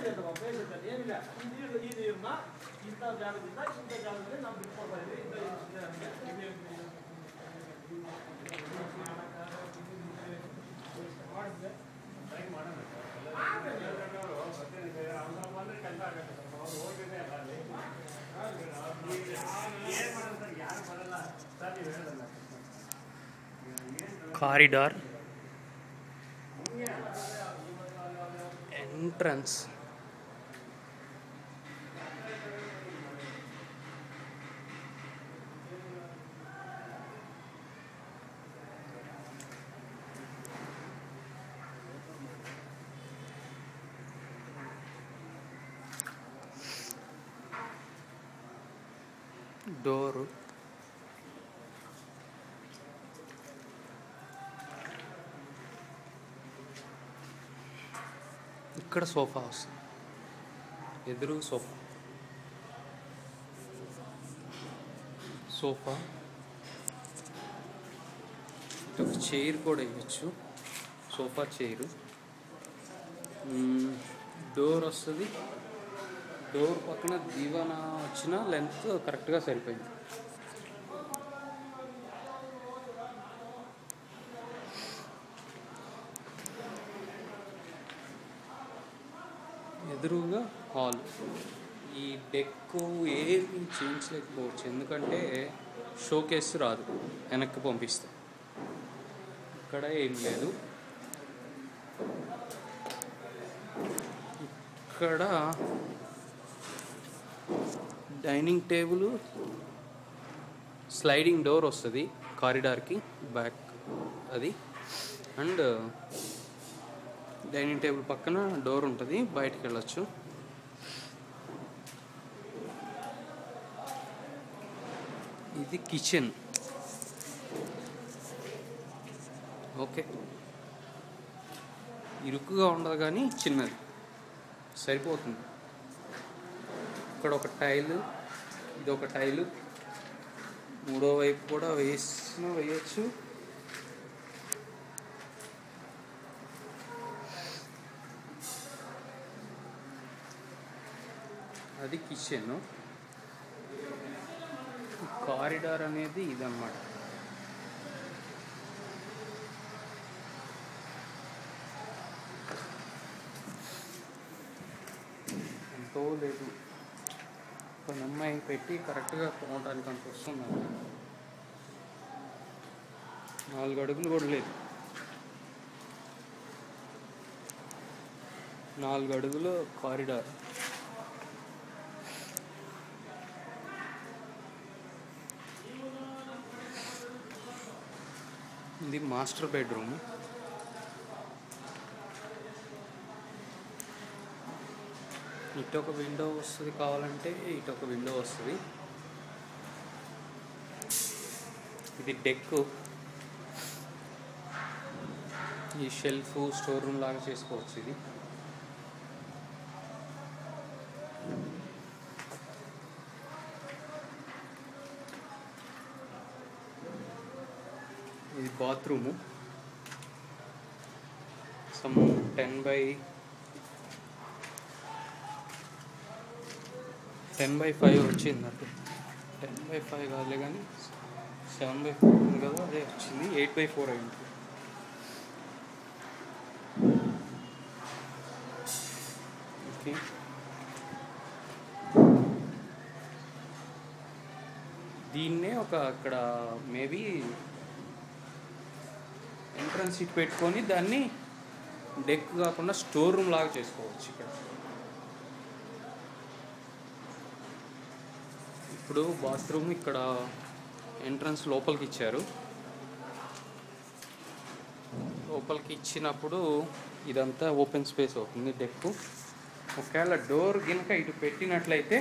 ಬೇಸಿರ್ತದೆ ಬೇಸಿರ್ತದೆ ಏನಿಲ್ಲ ಇದು ಇದು ಇರ್ನ ಇಂಥ ಜಾಗದಿಂದ ಇಂಥ ಜಾಗದಲ್ಲಿ ನಾವು ಬಿಟ್ಕೊಳ್ತಾ ಇದ್ವಿ ಇಂಥ ಇದು- ಇದು- ಮಾಡಿದ್ದೆ కారిడార్ ఎంట్రన్స్ డోరు ఇక్కడ సోఫా వస్తుంది ఎదురు సోఫా సోఫా ఇటు ఒక చైర్ కూడా వేయచ్చు సోఫా చైరు డోర్ వస్తుంది డోర్ పక్కన దివానా వచ్చిన లెంత్ కరెక్ట్గా సరిపోయింది ఎదురుగా హాల్ ఈ డెక్ ఏమి చేయించలేకపోవచ్చు ఎందుకంటే షోకేస్ రాదు వెనక్కి పంపిస్తే ఇక్కడ ఏం లేదు ఇక్కడ డైనింగ్ టేబుల్ స్లైడింగ్ డోర్ వస్తుంది కారిడార్కి బ్యాక్ అది అండ్ డైనింగ్ టేబుల్ పక్కన డోర్ ఉంటుంది బయటికి వెళ్ళొచ్చు ఇది కిచెన్ ఓకే ఇరుకుగా ఉండదు కానీ చిన్నది సరిపోతుంది ఇక్కడ ఒక టైలు ఇది ఒక టైలు మూడో వైపు కూడా వేసిన వేయచ్చు అది కిచెన్ కారిడార్ అనేది ఇదన్నమాట ఎంతో లేదు ఒక అమ్మాయి పెట్టి కరెక్ట్గా పోవడానికి అంత వస్తుంది నాలుగు అడుగులు కూడా లేదు నాలుగు అడుగులు కారిడార్ ఇది మాస్టర్ బెడ్రూమ్ ఇటు ఒక విండో వస్తుంది కావాలంటే ఇటు ఒక విండో వస్తుంది ఇది డెక్ ఈ షెల్ఫ్ స్టోర్ రూమ్ లాగా చేసుకోవచ్చు ఇది ఇది bathroom some ten by ten by five వచ్చింది అటు టెన్ బై ఫైవ్ కాదులే కానీ సెవెన్ బై ఫోర్ ఉంది కదా అదే వచ్చింది ఎయిట్ బై ఫోర్ అయింది ఓకే దీన్నే ఒక అక్కడ మేబీ ఎంట్రన్స్ సీట్ పెట్టుకొని దాన్ని డెక్ కాకుండా స్టోర్ రూమ్ లాగా చేసుకోవచ్చు ఇక్కడ ఇప్పుడు బాత్రూమ్ ఇక్కడ ఎంట్రన్స్ లోపలికి ఇచ్చారు లోపలికి ఇచ్చినప్పుడు ఇదంతా ఓపెన్ స్పేస్ అవుతుంది డెక్ ఒకవేళ డోర్ గినక ఇటు పెట్టినట్లయితే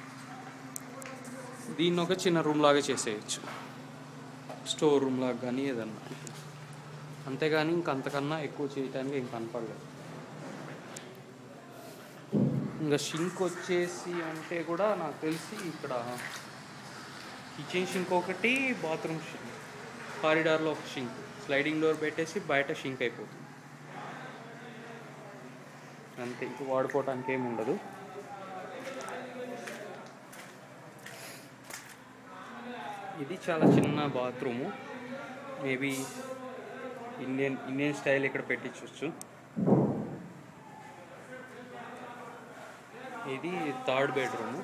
దీన్ని ఒక చిన్న రూమ్ లాగా చేసేయచ్చు స్టోర్ రూమ్ లాగా కానీ ఏదన్నా అంతేగాని ఇంక అంతకన్నా ఎక్కువ చేయటానికి ఇంక కనపడలేదు ఇంకా షింక్ వచ్చేసి అంటే కూడా నాకు తెలిసి ఇక్కడ కిచెన్ షింక్ ఒకటి బాత్రూమ్ షింక్ కారిడార్లో ఒక షింక్ స్లైడింగ్ డోర్ పెట్టేసి బయట షింక్ అయిపోతుంది అంతే ఇంక వాడుకోవటానికి ఏమి ఉండదు ఇది చాలా చిన్న bathroom maybe Indian Indian style ఇక్కడ పెట్టించవచ్చు ఇది థర్డ్ బెడ్రూము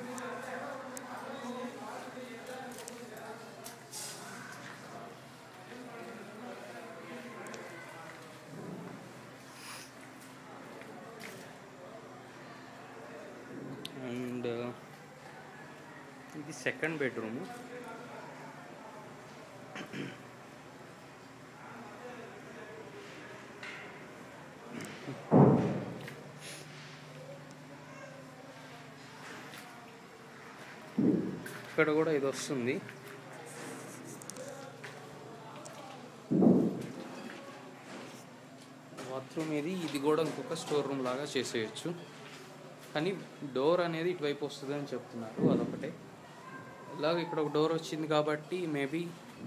అండ్ ఇది సెకండ్ బెడ్రూము ఇక్కడ కూడా ఇది వస్తుంది బాత్రూమ్ ఇది ఇది కూడా ఇంకొక స్టోర్ రూమ్ లాగా చేసేయచ్చు కానీ డోర్ అనేది ఇటువైపు వస్తుంది అని చెప్తున్నారు అదొకటే ఇలాగ ఇక్కడ ఒక డోర్ వచ్చింది కాబట్టి మేబీ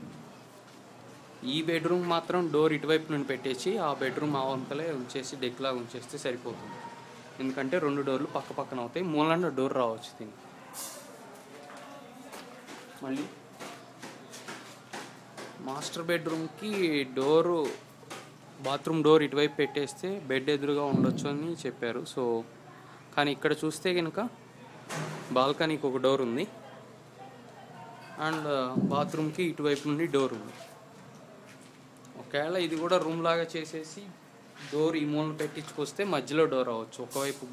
ఈ బెడ్రూమ్ మాత్రం డోర్ ఇటువైపు నుండి పెట్టేసి ఆ బెడ్రూమ్ ఆ వంతలే ఉంచేసి డెక్ లాగా ఉంచేస్తే సరిపోతుంది ఎందుకంటే రెండు డోర్లు పక్క పక్కన అవుతాయి మూలన్న డోర్ రావచ్చు దీనికి మళ్ళీ మాస్టర్ బెడ్రూమ్కి డోరు బాత్రూమ్ డోర్ ఇటువైపు పెట్టేస్తే బెడ్ ఎదురుగా ఉండొచ్చు అని చెప్పారు సో కానీ ఇక్కడ చూస్తే కనుక బాల్కనీకి ఒక డోర్ ఉంది అండ్ బాత్రూమ్కి ఇటువైపు నుండి డోర్ ఉంది ఒకవేళ ఇది కూడా రూమ్ లాగా చేసేసి డోర్ ఈ మూలన పెట్టించుకొస్తే మధ్యలో డోర్ అవ్వచ్చు ఒకవైపు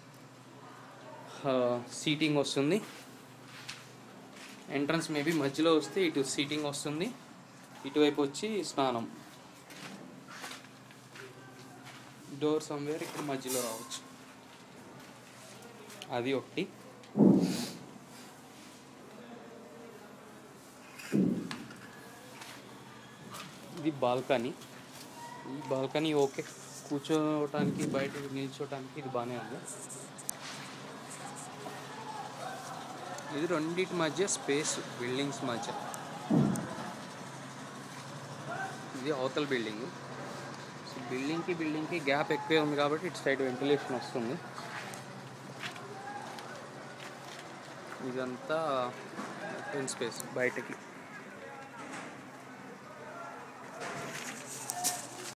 సీటింగ్ వస్తుంది ఎంట్రన్స్ మేబీ మధ్యలో వస్తే ఇటు సీటింగ్ వస్తుంది ఇటువైపు వచ్చి స్నానం డోర్ సమ్వేర్ ఇక్కడ మధ్యలో రావచ్చు అది ఒకటి ఇది బాల్కనీ ఈ బాల్కనీ ఓకే కూర్చోవటానికి బయట నిల్చోవటానికి ఇది బాగానే ఉంది ఇది రెండింటి మధ్య స్పేస్ బిల్డింగ్స్ మధ్య ఇది అవతల బిల్డింగ్ సో బిల్డింగ్కి బిల్డింగ్కి గ్యాప్ ఎక్కువే ఉంది కాబట్టి ఇటు సైడ్ వెంటిలేషన్ వస్తుంది ఇదంతా ఓపెన్ స్పేస్ బయటకి